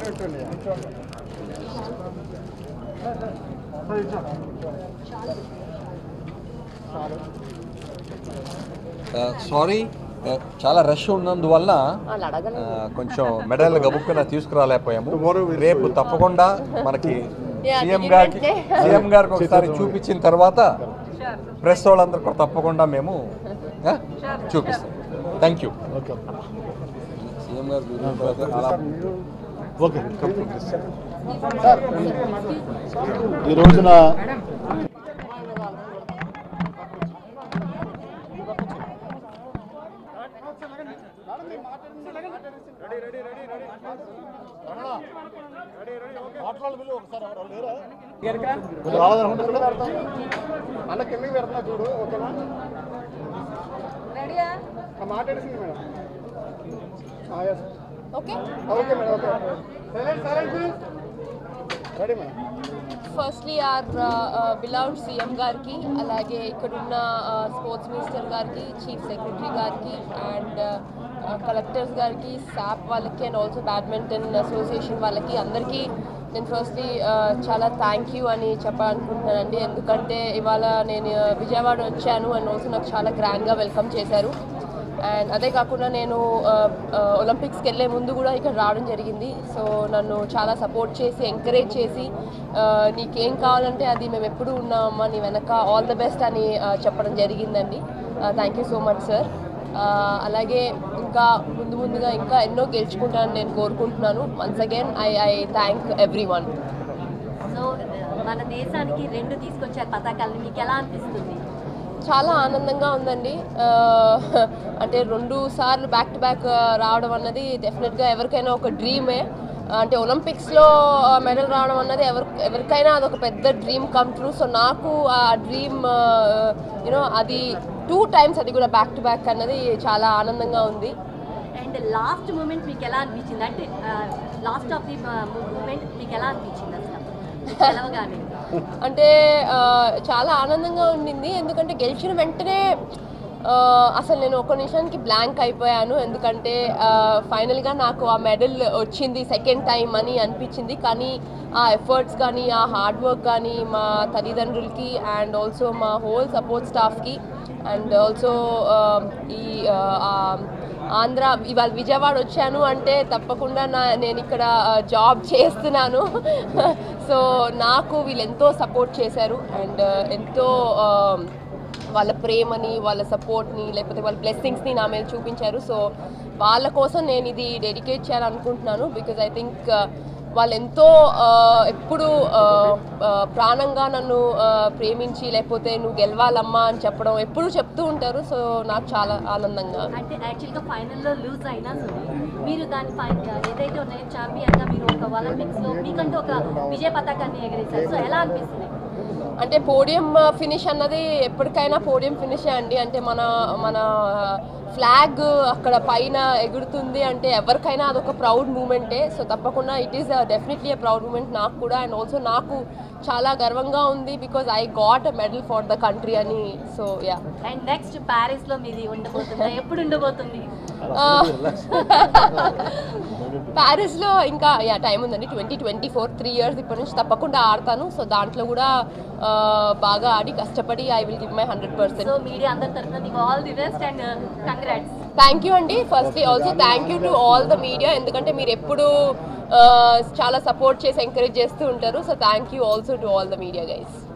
పెట్టండి సారీ చాలా రష్ ఉన్నందువల్ల వాళ్ళు అడగలేదు ఆ, కొంచెం మెడల్ గబుక్కున తీసుకురాలేకపోయాము రేపు తప్పకుండా మనకి Yeah, సీఎం Independence గారికి Day. సీఎం గారికి ఒకసారి చూపించిన తర్వాత ప్రెస్ వాళ్ళందరూ కూడా తప్పకుండా మేము ఆ, చూపిస్తాం థ్యాంక్ యూ ఓకే సీఎం గారు అలా ఓకే సార్ ఈ రోజున అన్న కిందకి పెడుతున్నా చూడు ఓకేనా రెడీయా మాట్లాడేసింది madam okay okay madam okay silent silent ready madam firstly our beloved CM గారికి అలాగే ఇక్కడున్న స్పోర్ట్స్ మినిస్టర్ గారికి చీఫ్ సెక్రటరీ గారికి అండ్ కలెక్టర్స్ గారికి సాప్ వాళ్ళకి అండ్ ఆల్సో బ్యాడ్మింటన్ అసోసియేషన్ వాళ్ళకి అందరికీ నేను ఫస్ట్లీ చాలా థ్యాంక్ యూ అని చెప్పాలనుకుంటున్నానండి ఎందుకంటే ఇవాళ నేను విజయవాడ వచ్చాను అండ్ ఆల్సో నాకు చాలా గ్రాండ్గా వెల్కమ్ చేశారు అండ్ అదే కాకుండా నేను ఒలింపిక్స్కి వెళ్ళే ముందు కూడా ఇక్కడ రావడం జరిగింది సో నన్ను చాలా సపోర్ట్ చేసి ఎంకరేజ్ చేసి ఆ, నీకేం కావాలంటే అది మేము ఎప్పుడూ ఉన్నామమ్మా నీ వెనక ఆల్ ద బెస్ట్ అని ఆ, చెప్పడం జరిగిందండి thank you so much sir అలాగే ఇంకా ముందు ముందుగా ఇంకా ఎన్నో గెలుచుకుంటానని నేను కోరుకుంటున్నాను once again I I thank everyone so మన దేశానికి రెండు తీసుకొచ్చారు పతాకాలను మీకు ఎలా అనిపిస్తుంది చాలా ఆనందంగా ఉందండి ఆ, అంటే రెండు సార్లు బ్యాక్ టు బ్యాక్ రావడం అన్నది డెఫినెట్గా ఎవరికైనా ఒక డ్రీమే అంటే ఒలింపిక్స్లో మెడల్ రావడం అన్నది ఎవరి ఎవరికైనా అదొక పెద్ద డ్రీమ్ కమ్ ట్రూ సో నాకు ఆ డ్రీమ్ యూనో అది టూ టైమ్స్ అది కూడా బ్యాక్ టు బ్యాక్ అన్నది చాలా ఆనందంగా ఉంది అండ్ లాస్ట్ మూమెంట్ మీకు ఎలా అనిపించింది అంటే లాస్ట్ ఆఫ్ ది మూమెంట్ మీకు ఎలా అనిపించింది అసలు మీకు తెలవగానే అంటే ఆ, చాలా ఆనందంగా ఉండింది ఎందుకంటే గెలిచిన వెంటనే ఆ, అసలు నేను ఒక నిమిషానికి బ్లాంక్ అయిపోయాను ఎందుకంటే ఫైనల్గా నాకు ఆ మెడల్ వచ్చింది సెకండ్ టైం అని అనిపించింది కానీ ఆ ఎఫర్ట్స్ కానీ ఆ హార్డ్ వర్క్ కానీ మా తల్లిదండ్రులకి అండ్ ఆల్సో మా హోల్ సపోర్ట్ స్టాఫ్కి అండ్ ఆల్సో ఈ ఆ, ఆ, ఆంధ్ర ఇవాళ విజయవాడ వచ్చాను అంటే తప్పకుండా నా నేను ఇక్కడ జాబ్ చేస్తున్నాను సో నాకు వీళ్ళు ఎంతో సపోర్ట్ చేశారు అండ్ ఎంతో ఆ, వాళ్ళ ప్రేమని వాళ్ళ సపోర్ట్ని లేకపోతే వాళ్ళ బ్లెస్సింగ్స్ని నా మీద చూపించారు సో వాళ్ళ కోసం నేను ఇది డెడికేట్ చేయాలనుకుంటున్నాను బికాజ్ ఐ థింక్ వాళ్ళు ఎంతో ఆ, ఎప్పుడు ఆ, ఆ, ప్రాణంగా నన్ను ఆ, ప్రేమించి లేకపోతే నువ్వు గెలవాలమ్మా అని చెప్పడం ఎప్పుడు చెప్తూ ఉంటారు సో నాకు చాలా ఆనందంగా అంటే యాక్చువల్గా ఫైనల్లో లూజ్ అయినా సరే మీరు దాని ఫై ఏదైతే ఉన్నాయో ఛాంపియన్గా మీరు ఒక ఒలింపిక్స్లో మీకంటూ ఒక విజయ పతాకాన్ని ఎగరేశారు సో ఎలా అనిపిస్తుంది అంటే పోడియం ఫినిష్ అన్నది ఎప్పటికైనా పోడియం ఫినిష్ అండి అంటే మన మన ఫ్లాగ్ అక్కడ పైన ఎగురుతుంది అంటే ఎవరికైనా అదొక ప్రౌడ్ మూమెంటే సో తప్పకుండా it is definitely proud moment నాకు కూడా అండ్ ఆల్సో నాకు చాలా గర్వంగా ఉంది because I got a medal for the country అని సో యా అండ్ నెక్స్ట్ ప్యారిస్లో మీది ఉండబోతుందా ఎప్పుడు ఉండబోతుంది ప్యారిస్లో ఇంకా యా టైం ఉందండి twenty twenty four three years ఇప్పటి నుంచి తప్పకుండా ఆడతాను సో దాంట్లో కూడా ఆ, బాగా ఆడి కష్టపడి I will give my hundred percent so media అందరి తరఫున మీకు all the best and congrats thank you అండి firstly also thank you to all the media ఎందుకంటే మీరు ఎప్పుడు ఆ, చాలా సపోర్ట్ చేసి ఎంకరేజ్ చేస్తూ ఉంటారు so thank you also to all the media guys